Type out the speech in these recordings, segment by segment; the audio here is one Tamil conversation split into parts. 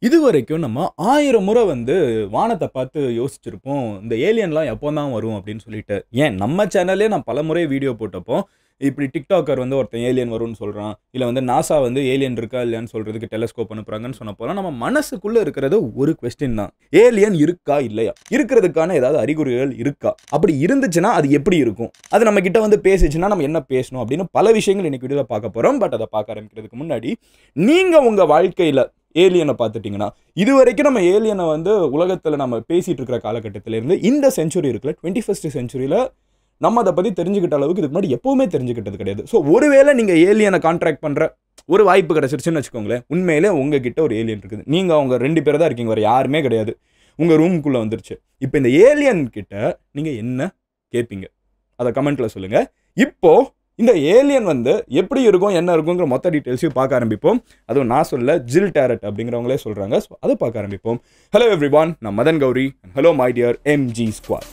இது வரைக்கும் நம்ம ஆயிரம் முறை வந்து வானத்தை பார்த்து யோசிச்சிருப்போம் இந்த ஏலியன்லாம் எப்போ தான் வரும் அப்படின்னு சொல்லிட்டு ஏன் நம்ம சேனல்லே நான் பல முறை வீடியோ போட்டப்போ இப்படி டிக்டாக்கர் வந்து ஒருத்தன் ஏலியன் வரும்னு சொல்கிறான் இல்லை வந்து நாசா வந்து ஏலியன் இருக்கா இல்லையான்னு சொல்கிறதுக்கு டெலஸ்கோப் அனுப்புகிறாங்கன்னு சொன்னப்போலாம் நம்ம மனசுக்குள்ளே இருக்கிறது ஒரு கொஸ்டின் தான் ஏலியன் இருக்கா இல்லையா இருக்கிறதுக்கான ஏதாவது அறிகுறிகள் இருக்கா அப்படி இருந்துச்சுன்னா அது எப்படி இருக்கும் அது நம்ம கிட்ட வந்து பேசிச்சுன்னா நம்ம என்ன பேசணும் அப்படின்னு பல விஷயங்கள் இன்னைக்கு வீடியோவில் பார்க்க போகிறோம் பட் அதை பார்க்க ஆரம்பிக்கிறதுக்கு முன்னாடி நீங்கள் உங்கள் வாழ்க்கையில் ஏலியனை பார்த்துட்டிங்கன்னா இது வரைக்கும் நம்ம ஏலியனை வந்து உலகத்தில் நம்ம பேசிகிட்டு இருக்கிற காலகட்டத்திலேருந்து இந்த செஞ்சுரி இருக்குல்ல டுவெண்ட்டி ஃபஸ்ட் செஞ்சுரியில் நம்ம அதை பற்றி தெரிஞ்சுக்கிட்ட அளவுக்கு இதுக்கு முன்னாடி எப்போவுமே தெரிஞ்சுக்கிட்டது கிடையாது ஸோ ஒருவேளை நீங்கள் ஏலியனை கான்ட்ராக்ட் பண்ணுற ஒரு வாய்ப்பு கிடச்சிருச்சுன்னு வச்சுக்கோங்களேன் உண்மையிலே உங்ககிட்ட ஒரு ஏலியன் இருக்குது நீங்கள் அவங்க ரெண்டு பேர் தான் இருக்கீங்க வேறு யாருமே கிடையாது உங்கள் ரூமுக்குள்ளே வந்துருச்சு இப்போ இந்த ஏலியன் கிட்ட நீங்கள் என்ன கேட்பீங்க அதை கமெண்ட்டில் சொல்லுங்கள் இப்போது இந்த ஏலியன் வந்து எப்படி இருக்கும் என்ன இருக்குங்கிற மொத்த டீட்டெயில்ஸையும் பார்க்க ஆரம்பிப்போம் அதுவும் நான் சொல்ல ஜில் டேரட் அப்படிங்கிறவங்களே சொல்கிறாங்க ஸோ அதை பார்க்க ஆரம்பிப்போம் ஹலோ எவ்ரி ஒன் நான் Madan Gauri hello my dear MG squad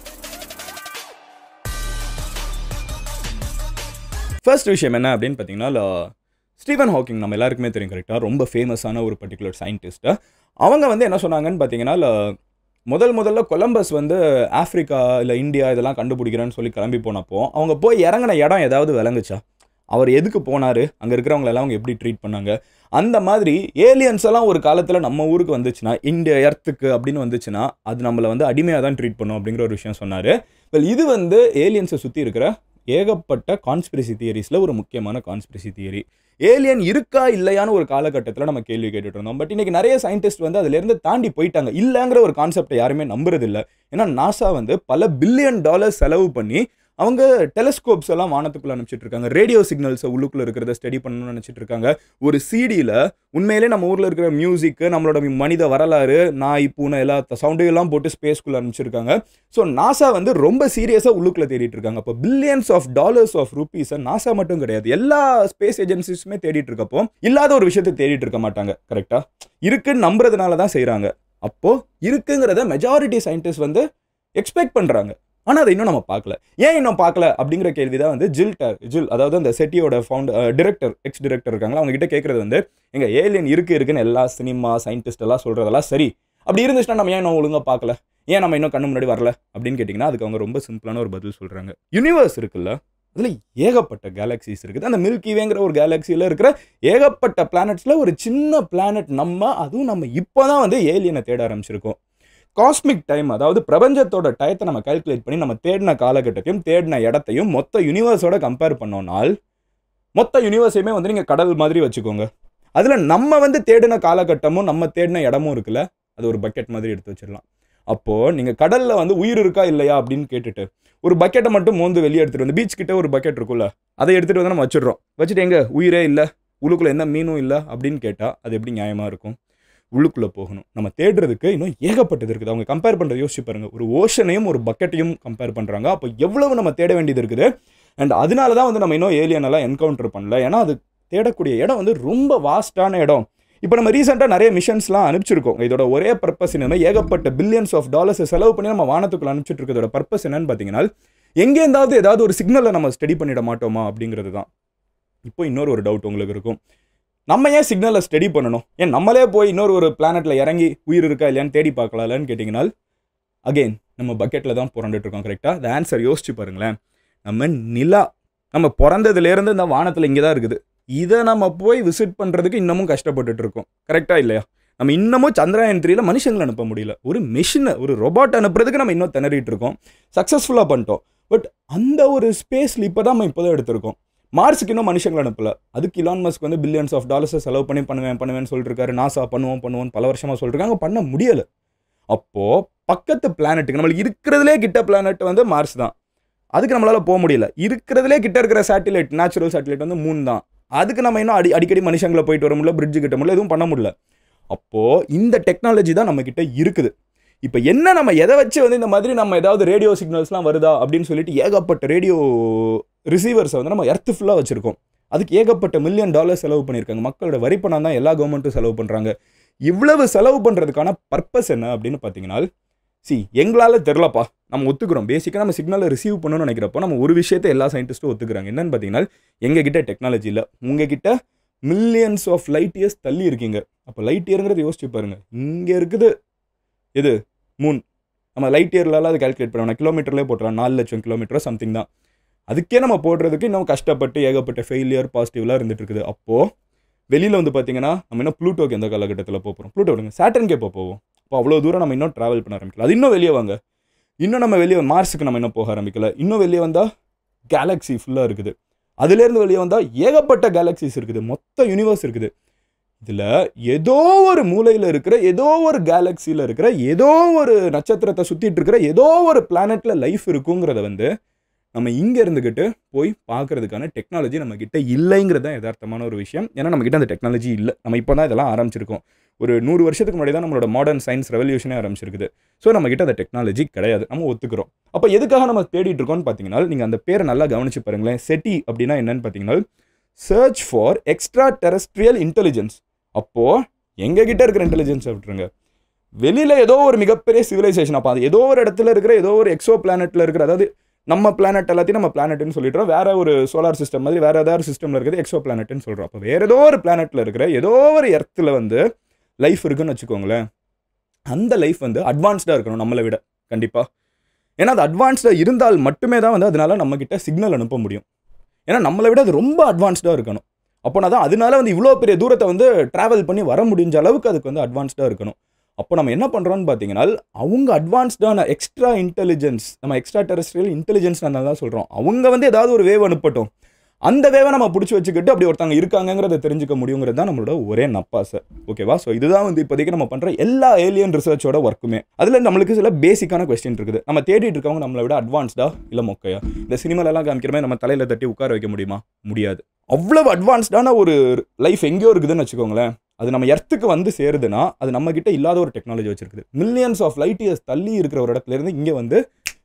first விஷயம் என்ன அப்படின்னு பார்த்தீங்கன்னா ஸ்டீவன் ஹாக்கிங் நம்ம எல்லாருக்குமே தெரியும் கரெக்டாக ரொம்ப ஃபேமஸான ஒரு பர்டிகுலர் சயின்டிஸ்ட்டு அவங்க வந்து என்ன சொன்னாங்கன்னு பார்த்தீங்கன்னா முதல் முதல்ல கொலம்பஸ் வந்து ஆஃப்ரிக்கா இல்லை இந்தியா இதெல்லாம் கண்டுபிடிக்கிறேன்னு சொல்லி கிளம்பி போனப்போ அவங்க போய் இறங்கின இடம் ஏதாவது விளங்குச்சா அவர் எதுக்கு போனார் அங்கே இருக்கிறவங்களெல்லாம் அவங்க எப்படி ட்ரீட் பண்ணாங்க அந்த மாதிரி ஏலியன்ஸ் எல்லாம் ஒரு காலத்தில் நம்ம ஊருக்கு வந்துச்சுன்னா இந்த எர்த்துக்கு அப்படின்னு வந்துச்சுன்னா அது நம்மளை வந்து அடிமையாக தான் ட்ரீட் பண்ணும் அப்படிங்கிற ஒரு விஷயம் சொன்னார் வெல் இது வந்து ஏலியன்ஸை சுற்றி இருக்கிற ஏகப்பட்ட கான்ஸ்பிரசி தியரிஸில் ஒரு முக்கியமான கான்ஸ்பிரசி தியரி ஏலியன் இருக்கா இல்லையான்னு ஒரு காலகட்டத்தில் நம்ம கேள்வி கேட்டுட்டு இருந்தோம் பட் இன்னைக்கு நிறைய சயின்டிஸ்ட் வந்து அதுலேருந்து தாண்டி போயிட்டாங்க இல்லைங்கிற ஒரு கான்செப்டை யாருமே நம்புறது இல்லை ஏன்னா நாசா வந்து பல பில்லியன் டாலர் செலவு பண்ணி அவங்க டெலஸ்கோப்ஸ் எல்லாம் வானத்துக்குள்ள அனுப்பிச்சிட்டு இருக்காங்க ரேடியோ சிக்னல்ஸை உள்ளுக்குள்ள இருக்கிறத ஸ்டடி பண்ணணும்னு நினச்சிட்டு இருக்காங்க ஒரு சிடியில் உண்மையிலே நம்ம ஊரில் இருக்கிற மியூசிக்கு நம்மளோட மனித வரலாறு நாய் பூனை எல்லா சவுண்டையெல்லாம் போட்டு ஸ்பேஸ்க்குள்ளே அனுப்பிச்சிருக்காங்க ஸோ நாசா வந்து ரொம்ப சீரியஸாக உள்ளுக்குள்ள தேடிட்டு இருக்காங்க அப்போ பில்லியன்ஸ் ஆஃப் டாலர்ஸ் ஆஃப் ருபீஸை நாசா மட்டும் கிடையாது எல்லா ஸ்பேஸ் ஏஜென்சிஸுமே தேடிட்டு இருக்கப்போ இல்லாத ஒரு விஷயத்தை தேடிட்டு இருக்க மாட்டாங்க கரெக்டாக இருக்குன்னு நம்புறதுனால தான் செய்கிறாங்க அப்போது இருக்குங்கிறத மெஜாரிட்டி சயின்டிஸ்ட் வந்து எக்ஸ்பெக்ட் பண்ணுறாங்க ஆனால் அதை இன்னும் நம்ம பார்க்கல ஏன் இன்னும் பார்க்கல அப்படிங்கிற கேள்வி தான் வந்து ஜில் டர் ஜில் அதாவது அந்த செட்டியோட ஃபவுண்டர் டிரெக்டர் எக்ஸ் டிரெக்டர் இருக்காங்களா அவங்க கிட்ட கேட்குறது வந்து எங்கள் ஏலியன் இருக்கு இருக்குன்னு எல்லா சினிமா சயின்டிஸ்ட் எல்லாம் சொல்கிறதெல்லாம் சரி அப்படி இருந்துச்சுன்னா நம்ம ஏன் இன்னும் ஒழுங்காக பார்க்கல ஏன் நம்ம இன்னும் கண்ணு முன்னாடி வரல அப்படின்னு கேட்டிங்கன்னா அதுக்கு அவங்க ரொம்ப சிம்பிளான ஒரு பதில் சொல்கிறாங்க யூனிவர்ஸ் இருக்குல்ல அதில் ஏகப்பட்ட கேலக்சிஸ் இருக்குது அந்த மில்கிவேங்கிற ஒரு கேலக்சியில் இருக்கிற ஏகப்பட்ட பிளானட்ஸில் ஒரு சின்ன பிளானட் நம்ம அதுவும் நம்ம இப்போ தான் வந்து ஏலியனை தேட ஆரம்பிச்சிருக்கோம் காஸ்மிக் டைம் அதாவது பிரபஞ்சத்தோட டயத்தை நம்ம கால்குலேட் பண்ணி நம்ம தேடின காலகட்டத்தையும் தேடின இடத்தையும் மொத்த யூனிவர்ஸோட கம்பேர் பண்ணோம்னால் மொத்த யூனிவர்ஸையுமே வந்து நீங்கள் கடல் மாதிரி வச்சுக்கோங்க அதில் நம்ம வந்து தேடின காலகட்டமும் நம்ம தேடின இடமும் இருக்குல்ல அது ஒரு பக்கெட் மாதிரி எடுத்து வச்சிடலாம் அப்போது நீங்கள் கடலில் வந்து உயிர் இருக்கா இல்லையா அப்படின்னு கேட்டுட்டு ஒரு பக்கெட்டை மட்டும் மோந்து வெளியே எடுத்துகிட்டு வந்து பீச் கிட்ட ஒரு பக்கெட் இருக்குல்ல அதை எடுத்துகிட்டு வந்து நம்ம வச்சிடுறோம் வச்சுட்டு எங்க உயிரே இல்லை உள்ளுக்குள்ளே என்ன மீனும் இல்லை அப்படின்னு கேட்டால் அது எப்படி நியாயமாக இருக்கும் உள்ளுக்குள்ளே போகணும் நம்ம தேடுறதுக்கு இன்னும் ஏகப்பட்டது இருக்குது அவங்க கம்பேர் பண்ணுறது யோசிச்சு பாருங்க ஒரு ஓஷனையும் ஒரு பக்கெட்டையும் கம்பேர் பண்ணுறாங்க அப்போ எவ்வளவு நம்ம தேட வேண்டியது இருக்குது அண்ட் அதனால தான் வந்து நம்ம இன்னும் ஏலியனெல்லாம் என்கவுண்டர் பண்ணல ஏன்னா அது தேடக்கூடிய இடம் வந்து ரொம்ப வாஸ்டான இடம் இப்போ நம்ம ரீசெண்டாக நிறைய மிஷன்ஸ்லாம் அனுப்பிச்சிருக்கோம் இதோட ஒரே பர்பஸ் என்னன்னா ஏகப்பட்ட பில்லியன்ஸ் ஆஃப் டாலர்ஸ் செலவு பண்ணி நம்ம வானத்துக்குள்ள அனுப்பிச்சிட்டு இருக்கிறதோட பர்பஸ் என்னன்னு பார்த்தீங்கன்னா எங்கேருந்தாவது ஏதாவது ஒரு சிக்னலை நம்ம ஸ்டடி பண்ணிட மாட்டோமா அப்படிங்கிறது தான் இப்போ இன்னொரு ஒரு டவுட் உங்களுக்கு இருக்கும் நம்ம ஏன் சிக்னலை ஸ்டடி பண்ணணும் ஏன் நம்மளே போய் இன்னொரு ஒரு பிளானெட்டில் இறங்கி உயிர் இருக்கா இல்லையான்னு தேடி பார்க்கலாம்லன்னு கேட்டிங்கன்னா அகெயின் நம்ம பக்கெட்டில் தான் புரண்டுட்டு இருக்கோம் கரெக்டாக அந்த ஆன்சர் யோசிச்சு பாருங்களேன் நம்ம நிலா நம்ம பிறந்ததுலேருந்து இந்த வானத்தில் இங்கே தான் இருக்குது இதை நம்ம போய் விசிட் பண்ணுறதுக்கு இன்னமும் கஷ்டப்பட்டுட்டு இருக்கோம் கரெக்டாக இல்லையா நம்ம இன்னமும் சந்திராயன் த்ரீல மனுஷங்களை அனுப்ப முடியல ஒரு மிஷினை ஒரு ரொபாட் அனுப்புறதுக்கு நம்ம இன்னும் திணறிட்டு இருக்கோம் சக்ஸஸ்ஃபுல்லாக பண்ணிட்டோம் பட் அந்த ஒரு ஸ்பேஸில் இப்போ தான் நம்ம இப்போ தான் எடுத்திருக்கோம் மார்ஸுக்கு இன்னும் மனுஷங்களை அனுப்பல அதுக்கு இலான் மஸ்க் வந்து பில்லியன்ஸ் ஆஃப் டாலர்ஸை செலவு பண்ணி பண்ணுவேன் பண்ணுவேன்னு சொல்லிட்டு இருக்காரு நாசா பண்ணுவோம் பண்ணுவோம் பல வருஷமாக சொல்லிருக்காங்க பண்ண முடியலை அப்போது பக்கத்து பிளானட்டுக்கு நம்மளுக்கு இருக்கிறதுலே கிட்ட பிளானட் வந்து மார்ஸ் தான் அதுக்கு நம்மளால் போக முடியல இருக்கிறதுலே கிட்ட இருக்கிற சேட்டிலைட் நேச்சுரல் சேட்டிலைட் வந்து மூணு தான் அதுக்கு நம்ம இன்னும் அடி அடிக்கடி மனுஷங்களை போயிட்டு வர முடியல பிரிட்ஜு கிட்ட முடியல எதுவும் பண்ண முடியல அப்போது இந்த டெக்னாலஜி தான் நம்மக்கிட்ட இருக்குது இப்போ என்ன நம்ம எதை வச்சு வந்து இந்த மாதிரி நம்ம ஏதாவது ரேடியோ சிக்னல்ஸ்லாம் வருதா அப்படின்னு சொல்லிட்டு ஏகப்பட்ட ரேடியோ ரிசீவர்ஸை வந்து நம்ம எர்த்து ஃபுல்லாக வச்சுருக்கோம் அதுக்கு ஏகப்பட்ட மில்லியன் டாலர் செலவு பண்ணியிருக்காங்க மக்களோட வரி பணம் தான் எல்லா கவர்மெண்ட்டும் செலவு பண்ணுறாங்க இவ்வளவு செலவு பண்ணுறதுக்கான பர்பஸ் என்ன அப்படின்னு பார்த்தீங்கன்னா சி எங்களால் தெரிலப்பா நம்ம ஒத்துக்கிறோம் பேசிக்காக நம்ம சிக்னலை ரிசீவ் பண்ணணும்னு நினைக்கிறப்போ நம்ம ஒரு விஷயத்தை எல்லா சயின்டிஸ்ட்டும் ஒத்துக்கிறாங்க என்னன்னு பார்த்தீங்கன்னா எங்ககிட்ட டெக்னாலஜி இல்லை உங்ககிட்ட மில்லியன்ஸ் ஆஃப் லைட் இயர்ஸ் தள்ளி இருக்கீங்க அப்போ லைட் இயருங்கிறது யோசிச்சு பாருங்க இங்கே இருக்குது இது மூன் நம்ம லைட் இயர்லாம் அது கால்குலேட் பண்ணுவோம் கிலோமீட்டர்லேயே போட்டுறோம் நாலு லட்சம் கிலோமீட்டர் சம்திங் தான் அதுக்கே நம்ம போடுறதுக்கு இன்னும் கஷ்டப்பட்டு ஏகப்பட்ட ஃபெயிலியர் பாசிட்டிவ்லாம் இருந்துட்டு இருக்குது அப்போது வெளியில் வந்து பார்த்தீங்கன்னா நம்ம இன்னும் ப்ளூட்டோக்கு எந்த காலகட்டத்தில் போகிறோம் ப்ளூட்டோ விடுங்க சேட்டர்ன்கே இப்போ போவோம் அப்போ அவ்வளோ தூரம் நம்ம இன்னும் ட்ராவல் பண்ண ஆரம்பிக்கல அது இன்னும் வெளியே வாங்க இன்னும் நம்ம வெளியே மார்ஸுக்கு நம்ம இன்னும் போக ஆரம்பிக்கல இன்னும் வெளியே வந்தால் கேலக்ஸி ஃபுல்லாக இருக்குது அதுலேருந்து வெளியே வந்தால் ஏகப்பட்ட கேலக்ஸிஸ் இருக்குது மொத்த யூனிவர்ஸ் இருக்குது இதில் ஏதோ ஒரு மூலையில் இருக்கிற ஏதோ ஒரு கேலக்சியில் இருக்கிற ஏதோ ஒரு நட்சத்திரத்தை சுற்றிட்டு இருக்கிற ஏதோ ஒரு பிளானெட்டில் லைஃப் இருக்குங்கிறத வந்து நம்ம இங்கே இருந்துக்கிட்டு போய் பார்க்கறதுக்கான டெக்னாலஜி நம்ம கிட்ட இல்லைங்கிறது தான் யதார்த்தமான ஒரு விஷயம் ஏன்னா நம்ம கிட்ட அந்த டெக்னாலஜி இல்லை நம்ம இப்போ தான் இதெல்லாம் ஆரம்பிச்சிருக்கோம் ஒரு நூறு வருஷத்துக்கு முன்னாடி தான் நம்மளோட மாடர்ன் சயின்ஸ் ரெவல்யூஷனே ஆரம்பிச்சிருக்குது ஸோ நம்ம கிட்ட அந்த டெக்னாலஜி கிடையாது நம்ம ஒத்துக்கிறோம் அப்போ எதுக்காக நம்ம தேடிட்டு இருக்கோம்னு பார்த்தீங்கன்னா நீங்கள் அந்த பேரை நல்லா கவனிச்சு பாருங்களேன் செட்டி அப்படின்னா என்னன்னு பார்த்தீங்கன்னா search for extraterrestrial intelligence அப்போது எங்ககிட்ட இருக்கிற இன்டெலிஜென்ஸை விட்டுருங்க வெளியில் ஏதோ ஒரு மிகப்பெரிய சிவிலைசேஷன் அப்போ அது ஏதோ ஒரு இடத்துல இருக்கிற ஏதோ ஒரு எக்ஸோ பிளானெட்டில் இருக்கிற அதாவது நம்ம பிளானட் எல்லாத்தையும் நம்ம பிளானட்னு சொல்லிடுறோம் வேற ஒரு சோலார் சிஸ்டம் மாதிரி வேற ஏதாவது சிஸ்டமில் இருக்கிறது எக்ஸோ பிளானட்னு சொல்கிறோம் அப்போ வேற ஏதோ ஒரு பிளானெட்டில் இருக்கிற ஏதோ ஒரு எர்த்தில் வந்து லைஃப் இருக்குன்னு வச்சுக்கோங்களேன் அந்த லைஃப் வந்து அட்வான்ஸ்டாக இருக்கணும் நம்மளை விட கண்டிப்பாக ஏன்னா அது அட்வான்ஸ்டாக இருந்தால் மட்டுமே தான் வந்து அதனால நம்மக்கிட்ட சிக்னல் அனுப்ப முடியும் ஏன்னா நம்மளை விட அது ரொம்ப அட்வான்ஸ்டாக இருக்கணும் அப்போனா தான் அதனால வந்து இவ்வளோ பெரிய தூரத்தை வந்து ட்ராவல் பண்ணி வர முடிஞ்ச அளவுக்கு அதுக்கு வந்து அட்வான்ஸ்டாக இருக்கணும் அப்போ நம்ம என்ன பண்ணுறோம்னு பார்த்தீங்கன்னா அவங்க அட்வான்ஸ்டான எக்ஸ்ட்ரா இன்டெலிஜென்ஸ் நம்ம எக்ஸ்ட்ரா டெரஸ்ட்ரியல் இன்டெலிஜென்ஸ் நான் தான் சொல்கிறோம் அவங்க வந்து ஏதாவது ஒரு வேவ் அனுப்பட்டும் அந்த வேவை நம்ம பிடிச்சி வச்சுக்கிட்டு அப்படி ஒருத்தவங்க இருக்காங்கங்கிறத தெரிஞ்சுக்க முடியுங்கிறது தான் நம்மளோட ஒரே நப்பாசை ஓகேவா ஸோ இதுதான் வந்து இப்போதைக்கு நம்ம பண்ணுற எல்லா ஏலியன் ரிசர்ச்சோட ஒர்க்குமே அதில் நம்மளுக்கு சில பேசிக்கான கொஸ்டின் இருக்குது நம்ம தேடிட்டு இருக்கவங்க நம்மளை விட அட்வான்ஸ்டா இல்லை மொக்கையா இந்த சினிமாலெல்லாம் காமிக்கிற மாதிரி நம்ம தலையில் தட்டி உட்கார வைக்க முடியுமா முடியாது அவ்வளவு அட்வான்ஸ்டான ஒரு லைஃப் எங்கேயோ இருக்குதுன்னு வச்சுக்கோங்களேன் அது நம்ம எர்த்துக்கு வந்து சேருதுன்னா அது நம்ம கிட்ட இல்லாத ஒரு டெக்னாலஜி வச்சிருக்குது மில்லியன்ஸ் ஆஃப் லைட் இயர்ஸ் தள்ளி இருக்கிற ஒரு இடத்துல இருந்து இங்கே வந்து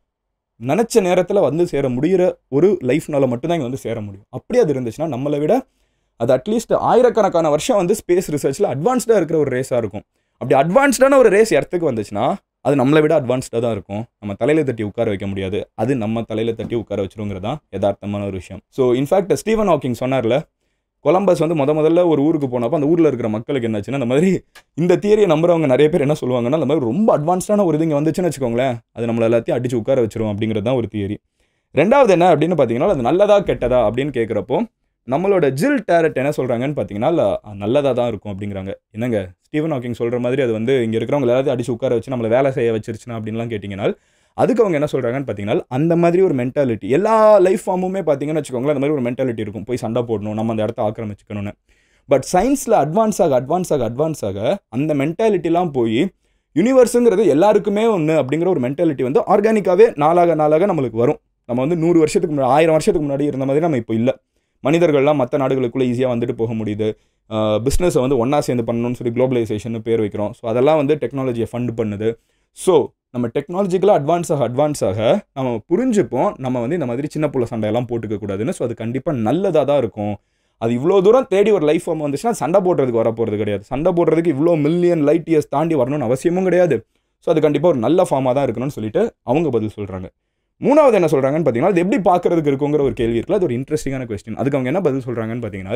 நினச்ச நேரத்தில் வந்து சேர முடிகிற ஒரு லைஃப்னால மட்டும்தான் இங்கே வந்து சேர முடியும் அப்படி அது இருந்துச்சுன்னா நம்மளை விட அது அட்லீஸ்ட் ஆயிரக்கணக்கான வருஷம் வந்து ஸ்பேஸ் ரிசர்ச்சில் அட்வான்ஸ்டாக இருக்கிற ஒரு ரேஸாக இருக்கும் அப்படி அட்வான்ஸ்டான ஒரு ரேஸ் இடத்துக்கு வந்துச்சுன்னா அது நம்மளை விட அட்வான்ஸ்டாக தான் இருக்கும் நம்ம தலையில் தட்டி உட்கார வைக்க முடியாது அது நம்ம தலையில் தட்டி உட்கார வச்சிருங்கிறது தான் யதார்த்தமான ஒரு விஷயம் ஸோ இன்ஃபேக்ட் ஸ்டீவன் ஹாக்கிங் சொன்னார்ல கொலம்பஸ் வந்து முத முதல்ல ஒரு ஊருக்கு போனப்போ அந்த ஊரில் இருக்கிற மக்களுக்கு என்னாச்சுன்னா அந்த மாதிரி இந்த தியரியை நம்புறவங்க நிறைய பேர் என்ன சொல்லுவாங்கன்னா அந்த மாதிரி ரொம்ப அட்வான்ஸ்டான ஒரு இது இங்கே வந்துச்சுன்னு வச்சுக்கோங்களேன் அது நம்மளை எல்லாத்தையும் அடிச்சு உட்கார வச்சிரும் அப்படிங்கிறது தான் ஒரு தியரி ரெண்டாவது என்ன அப்படின்னு பார்த்தீங்கன்னா அது நல்லதா கெட்டதா அப்படின்னு கேட்குறப்போ நம்மளோட ஜில் டேரட் என்ன சொல்கிறாங்கன்னு பார்த்தீங்கன்னா நல்லதாக தான் இருக்கும் அப்படிங்கிறாங்க என்னங்க ஸ்டீவன் ஹாக்கிங் சொல்கிற மாதிரி அது வந்து இங்கே இருக்கிறவங்க எல்லாத்தையும் அடிச்சு உட்கார வச்சு நம்மளை வேலை செய்ய வச்சிருச்சுன்னா அப்படின்லாம் கேட்டிங்கன்னா அதுக்கு அவங்க என்ன சொல்கிறாங்கன்னு பார்த்தீங்கன்னா அந்த மாதிரி ஒரு மென்டாலிட்டி எல்லா லைஃப் ஃபார்முமே பார்த்தீங்கன்னு வச்சுக்கோங்களேன் அந்த மாதிரி ஒரு மென்டாலிட்டி இருக்கும் போய் சண்டை போடணும் நம்ம அந்த இடத்த ஆக்கிரமிச்சுக்கணும்னு பட் சயின்ஸில் அட்வான்ஸ் ஆக அட்வான்ஸ் ஆக அட்வான்ஸ் ஆக அந்த மென்டாலிட்டிலாம் போய் யூனிவர்ஸுங்கிறது எல்லாருக்குமே ஒன்று அப்படிங்கிற ஒரு மென்டாலிட்டி வந்து ஆர்கானிக்காகவே நாளாக நாளாக நம்மளுக்கு வரும் நம்ம வந்து நூறு வருஷத்துக்கு முன்னாடி ஆயிரம் வருஷத்துக்கு முன்னாடி இருந்த மாதிரி நம்ம இப்போ இல்லை மனிதர்கள்லாம் மற்ற நாடுகளுக்குள்ளே ஈஸியாக வந்துட்டு போக முடியுது பிஸ்னஸை வந்து ஒன்றா சேர்ந்து பண்ணணும்னு சொல்லி குளோபலைசேஷன் பேர் வைக்கிறோம் ஸோ அதெல்லாம் வந்து டெக்னாலஜியை ஃபண்ட் பண்ணுது ஸோ நம்ம டெக்னாலஜிக்கலாக அட்வான்ஸ் ஆக அட்வான்ஸ் ஆக நம்ம புரிஞ்சுப்போம் நம்ம வந்து இந்த மாதிரி சின்ன புள்ள சண்டையெல்லாம் போட்டுக்க கூடாதுன்னு ஸோ அது கண்டிப்பாக நல்லதாக தான் இருக்கும் அது இவ்வளோ தூரம் தேடி ஒரு லைஃப் ஃபார்ம் வந்துச்சுன்னா சண்டை போடுறதுக்கு வர போகிறது கிடையாது சண்டை போடுறதுக்கு இவ்வளோ மில்லியன் லைட் இயர்ஸ் தாண்டி வரணும்னு அவசியமும் கிடையாது ஸோ அது கண்டிப்பாக ஒரு நல்ல ஃபார்மாக தான் இருக்கணும்னு சொல்லிட்டு அவங்க பதில் சொல்கிறாங்க மூணாவது என்ன சொல்கிறாங்கன்னு பார்த்தீங்கன்னா அது எப்படி பார்க்கறதுக்கு இருக்குங்கிற ஒரு கேள்வி இருக்குல்ல அது ஒரு இன்ட்ரெஸ்டிங்கான கொஸ்டின் அதுக்கு அவங்க என்ன பதில் சொல்கிறாங்கன்னு பார்த்தீங்கன்னா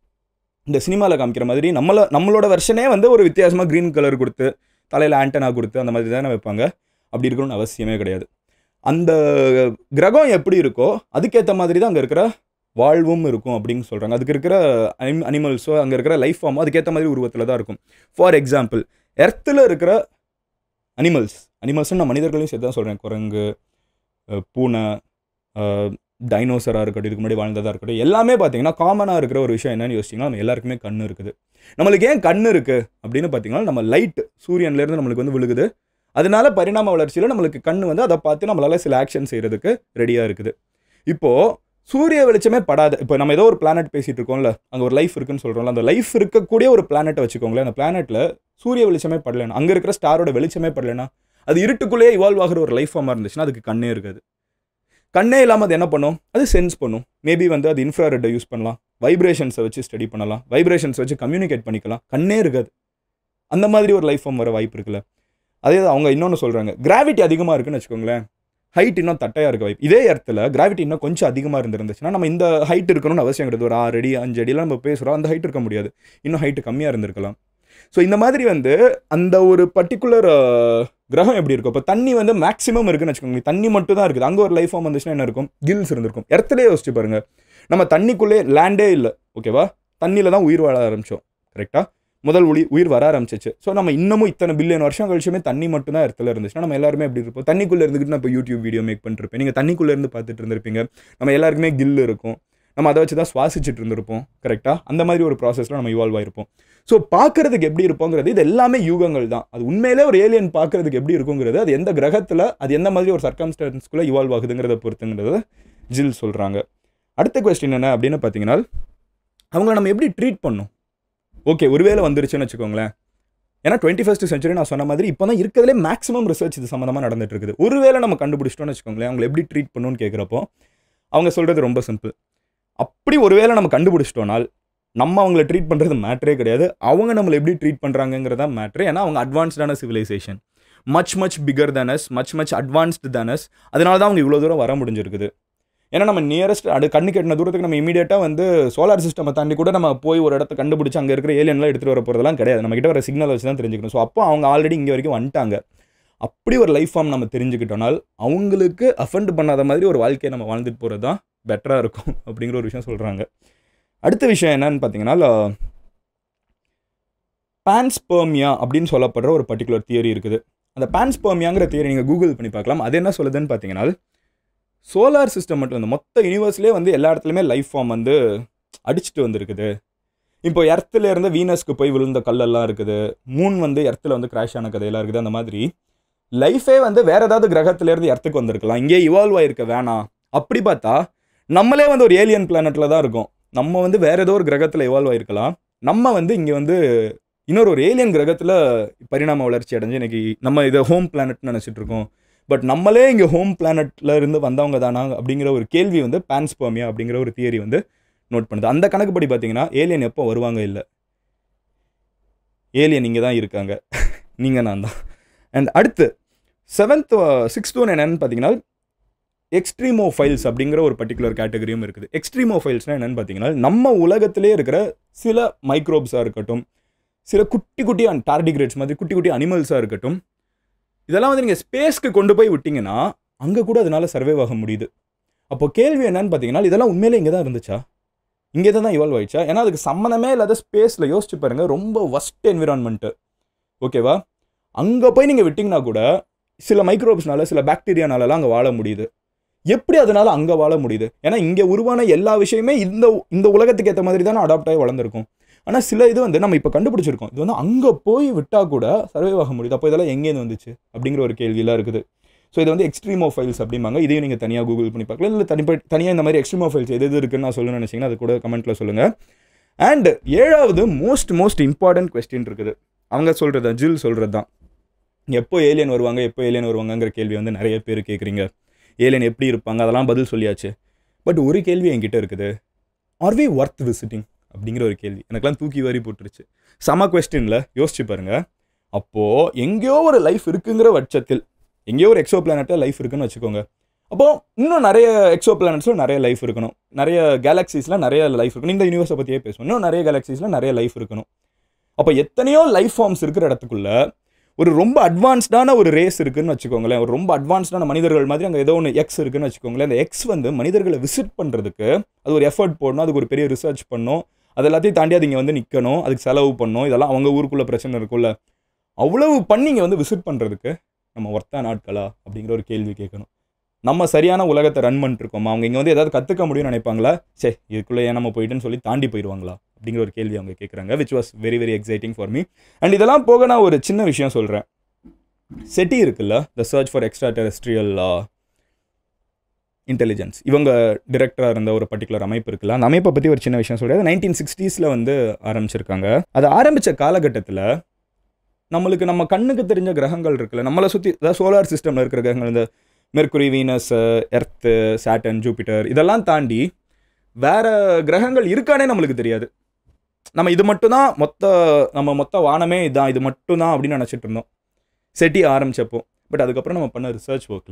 இந்த சினிமாவில் காமிக்கிற மாதிரி நம்மள நம்மளோட வெர்ஷனே வந்து ஒரு வித்தியாசமாக க்ரீன் கலர் கொடுத்து தலையில் ஆண்டனா கொடுத்து அந்த மாதிரி தானே வைப்பாங்க அப்படி இருக்கணும்னு அவசியமே கிடையாது அந்த கிரகம் எப்படி இருக்கோ அதுக்கேற்ற மாதிரி தான் அங்கே இருக்கிற வாழ்வும் இருக்கும் அப்படின்னு சொல்கிறாங்க அதுக்கு இருக்கிற அனிம் அனிமல்ஸோ அங்கே இருக்கிற லைஃப் ஃபார்மோ அதுக்கேற்ற மாதிரி உருவத்தில் தான் இருக்கும் ஃபார் எக்ஸாம்பிள் எர்த்தில் இருக்கிற அனிமல்ஸ் அனிமல்ஸ்னு நான் மனிதர்களையும் சேர்த்து தான் சொல்கிறேன் குரங்கு பூனை டைனோசராக இருக்கட்டும் இதுக்கு முன்னாடி வாழ்ந்ததாக இருக்கட்டும் எல்லாமே பார்த்தீங்கன்னா காமனாக இருக்கிற ஒரு விஷயம் என்னன்னு யோசிச்சிங்கன்னா நம்ம எல்லாருக்குமே கண் இருக்குது நம்மளுக்கு ஏன் கண் இருக்குது அப்படின்னு பார்த்தீங்கன்னா நம்ம லைட் சூரியன்லேருந்து நம்மளுக்கு வந்து விழுகுது அதனால பரிணாம வளர்ச்சியில் நம்மளுக்கு கண் வந்து அதை பார்த்து நம்மளால் சில ஆக்ஷன் செய்கிறதுக்கு ரெடியாக இருக்குது இப்போது சூரிய வெளிச்சமே படாது இப்போ நம்ம ஏதோ ஒரு பிளானட் பேசிகிட்டு இருக்கோம்ல அங்கே ஒரு லைஃப் இருக்குன்னு சொல்கிறோம்ல அந்த லைஃப் இருக்கக்கூடிய ஒரு பிளானட்டை வச்சுக்கோங்களேன் அந்த பிளானெட்டில் சூரிய வெளிச்சமே படலைன்னா அங்கே இருக்கிற ஸ்டாரோட வெளிச்சமே படலைன்னா அது இருட்டுக்குள்ளேயே இவால்வ் ஆகிற ஒரு லைஃப் ஃபார்மாக இருந்துச்சுன்னா அதுக்கு கண்ணே இருக்காது கண்ணே இல்லாமல் அது என்ன பண்ணும் அது சென்ஸ் பண்ணும் மேபி வந்து அது இன்ஃப்ராரெட்டை யூஸ் பண்ணலாம் வைப்ரேஷன்ஸை வச்சு ஸ்டடி பண்ணலாம் வைப்ரேஷன்ஸ் வச்சு கம்யூனிகேட் பண்ணிக்கலாம் கண்ணே இருக்காது அந்த மாதிரி ஒரு லைஃப் ஃபார்ம் வர வாய்ப்பு இருக்குல்ல அதே தான் அவங்க இன்னொன்று சொல்கிறாங்க கிராவிட்டி அதிகமாக இருக்குன்னு வச்சுக்கோங்களேன் ஹைட் இன்னும் தட்டையாக இருக்க வாய்ப்பு இதே இடத்துல கிராவிட்டி இன்னும் கொஞ்சம் அதிகமாக இருந்திருந்துச்சுன்னா நம்ம இந்த ஹைட் இருக்கணும்னு அவசியம் கிடையாது ஒரு ஆறு அடி அஞ்சு அடிலாம் நம்ம பேசுகிறோம் அந்த ஹைட் இருக்க முடியாது இன்னும் ஹைட் கம்மியாக இருந்திருக்கலாம் ஸோ இந்த மாதிரி வந்து அந்த ஒரு பர்டிகுலர் கிரகம் எப்படி இருக்கும் இப்போ தண்ணி வந்து மேக்ஸிமம் இருக்குன்னு வச்சுக்கோங்க தண்ணி மட்டும் தான் இருக்குது அங்கே ஒரு லைஃப் ஃபார்ம் வந்துச்சுன்னா என்ன இருக்கும் கில்ஸ் இருந்திருக்கும் இடத்துலேயே யோசிச்சு பாருங்க நம்ம தண்ணிக்குள்ளே லேண்டே இல்லை ஓகேவா தண்ணியில் தான் உயிர் வாழ ஆரம்பித்தோம் கரெக்டாக முதல் ஒளி உயிர் வர ஆரம்பிச்சிச்சு ஸோ நம்ம இன்னமும் இத்தனை பில்லியன் வருஷம் கழிச்சுமே தண்ணி மட்டும் தான் இடத்துல இருந்துச்சுன்னா நம்ம எல்லாருமே எப்படி இருப்போம் தண்ணிக்குள்ளே இருந்துக்கிட்டு நான் இப்போ யூடியூப் வீடியோ மேக் பண்ணிருப்பேன் நீங்கள் தண்ணிக்குள்ளே இருந்து பார்த்துட்டு இருந்திருப்பீங்க நம்ம எல்லாருக்குமே கில் இருக்கும் நம்ம அதை வச்சு தான் சுவாசிச்சுட்டு இருந்திருப்போம் கரெக்டாக அந்த மாதிரி ஒரு ப்ராசஸில் நம்ம இவால்வ் ஆயிருப்போம் ஸோ பார்க்கறதுக்கு எப்படி இருப்போங்கிறது இது எல்லாமே யூகங்கள் தான் அது உண்மையிலே ஒரு ஏலியன் பார்க்கறதுக்கு எப்படி இருக்குங்கிறது அது எந்த கிரகத்தில் அது எந்த மாதிரி ஒரு சர்க்கம்ஸ்டன்ஸ்குள்ளே இவால்வ் ஆகுதுங்கிறத பொறுத்துங்கிறத ஜில் சொல்கிறாங்க அடுத்த கொஸ்டின் என்ன அப்படின்னு பார்த்தீங்கன்னா அவங்கள நம்ம எப்படி ட்ரீட் பண்ணணும் ஓகே ஒருவேளை வந்துருச்சுன்னு வச்சுக்கோங்களேன் ஏன்னா டுவெண்ட்டி ஃபஸ்ட் செஞ்சுரி நான் சொன்ன மாதிரி இப்போ தான் இருக்கிறதுலே மேக்ஸிமம் ரிசர்ச் இது சம்மந்தமாக நடந்துட்டு இருக்குது ஒருவேளை நம்ம கண்டுபிடிச்சிட்டோம்னு வச்சுக்கோங்களேன் அவங்களை எப்படி ட்ரீட் பண்ணணும்னு கேட்குறப்போ அவங்க சொல்கிறது ரொம்ப சிம்பிள் அப்படி ஒருவேளை நம்ம கண்டுபிடிச்சிட்டோனால் நம்ம அவங்கள ட்ரீட் பண்ணுறது மேட்ரே கிடையாது அவங்க நம்மளை எப்படி ட்ரீட் பண்ணுறாங்கிறதா மேட்ரு ஏன்னா அவங்க அட்வான்ஸ்டான civilisation much much bigger than us much much advanced than us அதனால தான் அவங்க இவ்வளோ தூரம் வர முடிஞ்சிருக்குது ஏன்னா நம்ம நியரஸ்ட் அடு கண்ணு கட்டின தூரத்துக்கு நம்ம இமீடியட்டாக வந்து சோலார் சிஸ்டமை தாண்டி கூட நம்ம போய் ஒரு இடத்த கண்டுபிடிச்சி அங்கே இருக்கிற ஏலியன்லாம் எடுத்துகிட்டு வர போகிறதெல்லாம் கிடையாது நம்ம கிட்ட வர சிக்னல் வச்சு தான் தெரிஞ்சுக்கணும் ஸோ அப்போ அவங்க ஆல்ரெடி இங்கே வரைக்கும் வந்துட்டாங்க அப்படி ஒரு லைஃப் ஃபார்ம் நம்ம தெரிஞ்சுக்கிட்டோனால் அவங்களுக்கு அஃபண்ட் பண்ணாத மாதிரி ஒரு வாழ்க்கையை நம்ம வாழ்ந்துட்டு போகிறது தான் பெட்டராக இருக்கும் அப்படிங்கிற ஒரு விஷயம் சொல்கிறாங்க அடுத்த விஷயம் என்னன்னு பார்த்தீங்கன்னா பான்ஸ்பெர்மியா அப்படின்னு சொல்லப்படுற ஒரு பர்டிகுலர் தியரி இருக்குது அந்த பான்ஸ்பெர்மியாங்கிற தியரி நீங்கள் கூகுள் பண்ணி பார்க்கலாம் அது என்ன சொல்லுதுன்னு பார்த்தீங்கன்னா சோலார் சிஸ்டம் மட்டும் இந்த மொத்த யூனிவர்ஸ்லேயே வந்து எல்லா இடத்துலையுமே லைஃப் ஃபார்ம் வந்து அடிச்சுட்டு வந்திருக்குது இப்போ எர்த்தில் இருந்து வீனஸ்க்கு போய் விழுந்த கல்லெல்லாம் இருக்குது மூன் வந்து எர்த்தில் வந்து கிராஷ் ஆன கதையெல்லாம் இருக்குது அந்த மாதிரி லைஃபே வந்து வேற ஏதாவது கிரகத்திலேருந்து எர்த்துக்கு வந்திருக்கலாம் இங்கே இவால்வ் ஆயிருக்க வேணாம் அப்படி பார்த்தா நம்மளே வந்து ஒரு ஏலியன் பிளானட்டில் தான் இருக்கோம் நம்ம வந்து வேற ஏதோ ஒரு கிரகத்தில் இவால்வ் ஆயிருக்கலாம் நம்ம வந்து இங்கே வந்து இன்னொரு ஒரு ஏலியன் கிரகத்தில் பரிணாம வளர்ச்சி அடைஞ்சு இன்னைக்கு நம்ம இதை ஹோம் பிளானட்னு நினச்சிட்டு இருக்கோம் பட் நம்மளே இங்கே ஹோம் பிளானட்ல இருந்து வந்தவங்க தானா அப்படிங்கிற ஒரு கேள்வி வந்து பான்ஸ்பர்மியா அப்படிங்கிற ஒரு தியரி வந்து நோட் பண்ணுது அந்த கணக்குப்படி பார்த்தீங்கன்னா ஏலியன் எப்போ வருவாங்க இல்லை ஏலியன் இங்கே தான் இருக்காங்க நீங்கள் நான் தான் அண்ட் அடுத்து செவன்த் சிக்ஸ்த் ஒன் என்னன்னு பார்த்தீங்கன்னா எக்ஸ்ட்ரீமோ ஃபைல்ஸ் அப்படிங்கிற ஒரு பர்டிகுலர் கேட்டகரியும் இருக்குது எக்ஸ்ட்ரீமோ ஃபைல்ஸ்னால் என்னென்னு பார்த்தீங்கன்னா நம்ம உலகத்திலே இருக்கிற சில மைக்ரோப்ஸாக இருக்கட்டும் சில குட்டி குட்டி டார்டிகிரேட்ஸ் மாதிரி குட்டி குட்டி அனிமல்ஸாக இருக்கட்டும் இதெல்லாம் வந்து நீங்கள் ஸ்பேஸ்க்கு கொண்டு போய் விட்டிங்கன்னா அங்கே கூட அதனால் சர்வைவ் ஆக முடியுது அப்போ கேள்வி என்னன்னு பார்த்தீங்கன்னா இதெல்லாம் உண்மையிலே இங்கே தான் இருந்துச்சா இங்கே தான் இவால்வ் ஆயிடுச்சா ஏன்னா அதுக்கு சம்மந்தமே இல்லாத ஸ்பேஸில் யோசிச்சு பாருங்கள் ரொம்ப ஒஸ்ட் என்விரான்மெண்ட்டு ஓகேவா அங்கே போய் நீங்கள் விட்டிங்கன்னா கூட சில மைக்ரோப்ஸ்னால சில பாக்டீரியானாலலாம் அங்கே வாழ முடியுது எப்படி அதனால அங்கே வாழ முடியுது ஏன்னா இங்கே உருவான எல்லா விஷயமே இந்த இந்த உலகத்துக்கு ஏற்ற மாதிரி தானே அடாப்ட் ஆகி வளர்ந்துருக்கும் ஆனால் சில இது வந்து நம்ம இப்போ கண்டுபிடிச்சிருக்கோம் இது வந்து அங்கே போய் விட்டால் கூட சர்வைவ் ஆக முடியுது அப்போ இதெல்லாம் எங்கேருந்து வந்துச்சு அப்படிங்கிற ஒரு கேள்வியெல்லாம் இருக்குது ஸோ இது வந்து எக்ஸ்ட்ரீமோ ஃபைல்ஸ் அப்படிம்பாங்க இதையும் நீங்கள் தனியாக கூகுள் பண்ணி பார்க்கலாம் இல்லை தனி தனியாக இந்த மாதிரி எக்ஸ்ட்ரீமோ ஃபைல்ஸ் எது எது இருக்குன்னு நான் சொல்லணும்னு நினச்சிங்கன்னா அது கூட கமெண்ட்டில் சொல்லுங்கள் அண்ட் ஏழாவது மோஸ்ட் மோஸ்ட் இம்பார்ட்டன்ட் கொஸ்டின் இருக்குது அவங்க சொல்கிறது தான் ஜில் சொல்கிறது தான் எப்போ ஏலியன் வருவாங்க எப்போ ஏலியன் வருவாங்கங்கிற கேள்வி வந்து நிறைய பேர் கேட்குறீங்க ஏலியன் எப்படி இருப்பாங்க அதெல்லாம் பதில் சொல்லியாச்சு பட் ஒரு கேள்வி என்கிட்ட இருக்குது ஆர் வி ஒர்த் விசிட்டிங் அப்படிங்கிற ஒரு கேள்வி எனக்கெல்லாம் தூக்கி வாரி போட்டுருச்சு சம கொஸ்டினில் யோசிச்சு பாருங்க அப்போது எங்கேயோ ஒரு லைஃப் இருக்குங்கிற பட்சத்தில் எங்கேயோ ஒரு எக்ஸோ பிளானட்டில் லைஃப் இருக்குன்னு வச்சுக்கோங்க அப்போ இன்னும் நிறைய எக்ஸோ பிளானட்ஸில் நிறைய லைஃப் இருக்கணும் நிறைய கேலக்ஸிஸில் நிறைய லைஃப் இருக்கணும் இந்த யூனிவர்ஸை பற்றியே பேசணும் இன்னும் நிறைய கேலக்ஸிஸில் நிறைய லைஃப் இருக்கணும் அப்போ எத்தனையோ லைஃப் ஃபார்ம்ஸ் இருக்கிற இடத்துக்குள்ள ஒரு ரொம்ப அட்வான்ஸ்டான ஒரு ரேஸ் இருக்குன்னு வச்சுக்கோங்களேன் ஒரு ரொம்ப அட்வான்ஸ்டான மனிதர்கள் மாதிரி அங்கே ஏதோ ஒன்று எக்ஸ் இருக்குன்னு வச்சுக்கோங்களேன் அந்த எக்ஸ் வந்து மனிதர்களை விசிட் பண்ணுறதுக்கு அது ஒரு எஃபர்ட் போடணும் அதுக்கு ஒரு பெரிய ரிசர்ச் பண்ணணும் அது எல்லாத்தையும் தாண்டி அது இங்கே வந்து நிற்கணும் அதுக்கு செலவு பண்ணணும் இதெல்லாம் அவங்க ஊருக்குள்ள பிரச்சனை இருக்கும்ல அவ்வளவு பண்ணி இங்கே வந்து விசிட் பண்ணுறதுக்கு நம்ம ஒர்த்தா நாட்களா அப்படிங்கிற ஒரு கேள்வி கேட்கணும் நம்ம சரியான உலகத்தை ரன் பண்ணிட்டு இருக்கோமா அவங்க இங்கே வந்து ஏதாவது கற்றுக்க முடியும்னு நினைப்பாங்களா சே இதுக்குள்ளே ஏன் நம்ம போயிட்டுன்னு சொல்லி தாண்டி போயிடுவாங்களா அப்படிங்கிற ஒரு கேள்வி அவங்க கேட்குறாங்க which was very very exciting for me and இதெல்லாம் போக நான் ஒரு சின்ன விஷயம் சொல்கிறேன் செட்டி இருக்குல்ல the search for extraterrestrial intelligence இவங்க டிரெக்டராக இருந்த ஒரு பர்டிகுலர் அமைப்பு இருக்குல்ல அந்த அமைப்பை பற்றி ஒரு சின்ன விஷயம் சொல்கிறது நைன்டீன் சிக்ஸ்டீஸில் வந்து ஆரம்பிச்சிருக்காங்க அது ஆரம்பித்த காலகட்டத்தில் நம்மளுக்கு நம்ம கண்ணுக்கு தெரிஞ்ச கிரகங்கள் இருக்குல்ல நம்மளை சுற்றி அதாவது சோலார் சிஸ்டமில் இருக்கிற கிரகங்கள் இந்த Mercury Venus earth Saturn Jupiter இதெல்லாம் தாண்டி வேற கிரகங்கள் இருக்கானே நம்மளுக்கு தெரியாது நம்ம இது மட்டும்தான் மொத்த நம்ம மொத்த வானமே இதான் இது மட்டும்தான் அப்படின்னு நினச்சிட்டு இருந்தோம் செட்டி ஆரம்பிச்சப்போ பட் அதுக்கப்புறம் நம்ம பண்ண ரிசர்ச் ஒர்க்கில்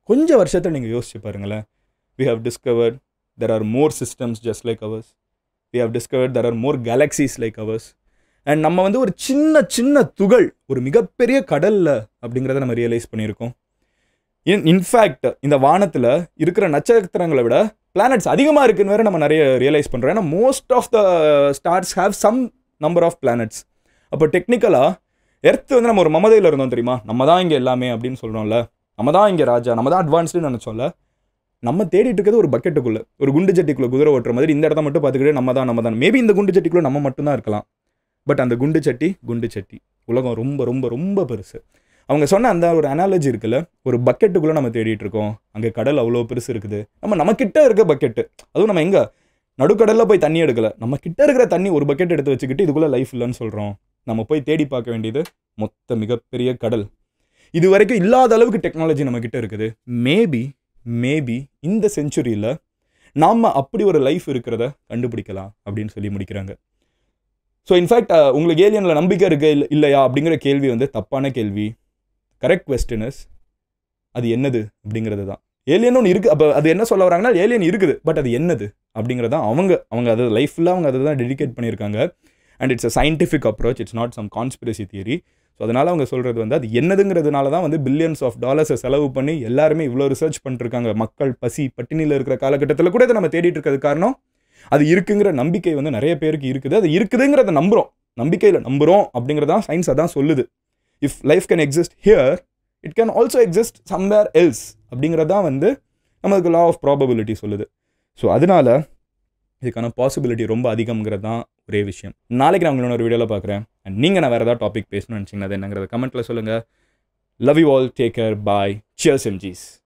கொஞ்சம் வருஷத்தை நீங்கள் யோசிச்சு பாருங்களேன் we have discovered there are more systems just like ours we have discovered there are more galaxies like ours and நம்ம வந்து ஒரு சின்ன சின்ன துகள் ஒரு மிகப்பெரிய கடலில் அப்படிங்கிறத நம்ம ரியலைஸ் பண்ணியிருக்கோம் இன் இன்ஃபேக்ட் இந்த வானத்தில் இருக்கிற நட்சத்திரங்களை விட பிளானட்ஸ் அதிகமாக இருக்குன்னு வேற நம்ம நிறைய ரியலைஸ் பண்ணுறோம் ஏன்னா most of the stars have some number of planets அப்போ டெக்னிக்கலாக எர்த் வந்து நம்ம ஒரு மமதையில் இருந்தோம் தெரியுமா நம்ம தான் இங்கே எல்லாமே அப்படின்னு சொல்கிறோம்ல நம்ம தான் இங்கே ராஜா நம்ம தான் அட்வான்ஸ்டுன்னு நினச்சோம்ல நம்ம தேடிட்டு இருக்கிறது ஒரு பக்கெட்டுக்குள்ளே ஒரு குண்டு சட்டிக்குள்ளே குதிரை ஓட்டுற மாதிரி இந்த இடத்த மட்டும் பார்த்துக்கிட்டே நம்ம தான் நம்ம தான் மேபி இந்த குண்டு சட்டிக்குள்ளே நம்ம மட்டும்தான் இருக்கலாம் பட் அந்த குண்டு சட்டி குண்டு சட்டி உலகம் ரொம்ப ரொம்ப ரொம்ப பெருசு அவங்க சொன்ன அந்த ஒரு அனாலஜி இருக்குல்ல ஒரு பக்கெட்டுக்குள்ளே நம்ம தேடிட்டு இருக்கோம் அங்கே கடல் அவ்வளோ பெருசு இருக்குது நம்ம நம்ம கிட்ட இருக்க பக்கெட்டு அதுவும் நம்ம எங்கே நடுக்கடலில் போய் தண்ணி எடுக்கல நம்ம கிட்ட இருக்கிற தண்ணி ஒரு பக்கெட் எடுத்து வச்சுக்கிட்டு இதுக்குள்ளே லைஃப் இல்லைன்னு சொல்கிறோம் நம்ம போய் தேடி பார்க்க வேண்டியது மொத்த மிகப்பெரிய கடல் இது வரைக்கும் இல்லாத அளவுக்கு டெக்னாலஜி நம்ம கிட்ட இருக்குது மேபி மேபி இந்த செஞ்சுரியில் நாம் அப்படி ஒரு லைஃப் இருக்கிறத கண்டுபிடிக்கலாம் அப்படின்னு சொல்லி முடிக்கிறாங்க ஸோ இன்ஃபேக்ட் உங்களுக்கு ஏலியனில் நம்பிக்கை இருக்கு இல்ல- இல்லையா அப்படிங்கிற கேள்வி வந்து தப்பான கேள்வி கரெக்ட் கொஸ்டின் இஸ் அது என்னது அப்படிங்கிறது தான் ஏலியன் ஒன்று இருக்குது அப்போ அது என்ன சொல்ல வராங்கன்னா ஏலியன் இருக்குது பட் அது என்னது அப்படிங்கிறது தான் அவங்க அவங்க அது லைஃப்பில் அவங்க அதை தான் டெடிகேட் பண்ணியிருக்காங்க and it's a scientific approach it's not some conspiracy theory so அதனால் அவங்க சொல்கிறது வந்து அது என்னதுங்கிறதுனால தான் வந்து பில்லியன்ஸ் ஆஃப் டாலர்ஸை செலவு பண்ணி எல்லாருமே இவ்வளோ ரிசர்ச் பண்ணிருக்காங்க மக்கள் பசி பட்டினியில் இருக்கிற காலகட்டத்தில் கூட இதை நம்ம தேடிட்டு இருக்கிறது காரணம் அது இருக்குங்கிற நம்பிக்கை வந்து நிறைய பேருக்கு இருக்குது அது இருக்குதுங்கிறத நம்புகிறோம் நம்பிக்கையில் நம்புகிறோம் அப்படிங்கிறதான் சயின்ஸ் அதான் சொல்லுது if life can exist here it can also exist somewhere else அப்படிங்கிறது தான் வந்து நமக்கு லா ஆஃப் ப்ராபபிலிட்டி சொல்லுது ஸோ அதனால இதுக்கான பாசிபிலிட்டி ரொம்ப அதிகம்ங்கிறது தான் ஒரே விஷயம் நாளைக்கு நான் உங்களோட ஒரு வீடியோவில் பார்க்குறேன் அண்ட் நீங்கள் நான் வேறு ஏதாவது டாபிக் பேசணும்னு நினச்சிங்கன்னா அது என்னங்கிறத கமெண்ட்டில் சொல்லுங்கள் love you all take care bye cheers எம்ஜிஸ்